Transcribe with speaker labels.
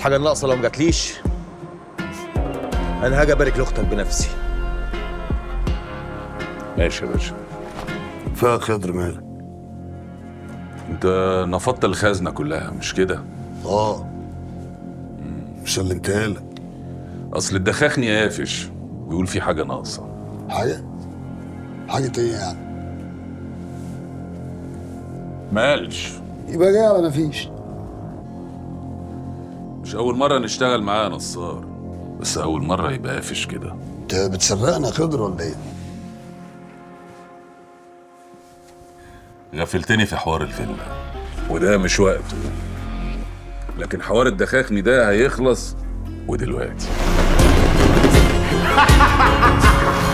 Speaker 1: الحاجه الناقصه لو ما جاتليش انا هاجي ابارك لاختك بنفسي
Speaker 2: ماشي يا باشا
Speaker 3: فيها خضر مالك
Speaker 2: انت نفضت الخزنه كلها مش كده
Speaker 3: اه سلمتها لك
Speaker 2: اصل الدخاخني قافش بيقول في حاجه ناقصه
Speaker 3: حاجه حاجه ايه يعني
Speaker 2: مالش
Speaker 3: يبقى جاي على مفيش
Speaker 2: مش اول مره نشتغل معاه يا نصار بس اول مره يبقى قافش كده
Speaker 3: انت بتسرقنا يا خضر ولا ايه
Speaker 2: غفلتني في حوار الفيلا وده مش وقته لكن حوار الدخاخني ده هيخلص ودلوقتي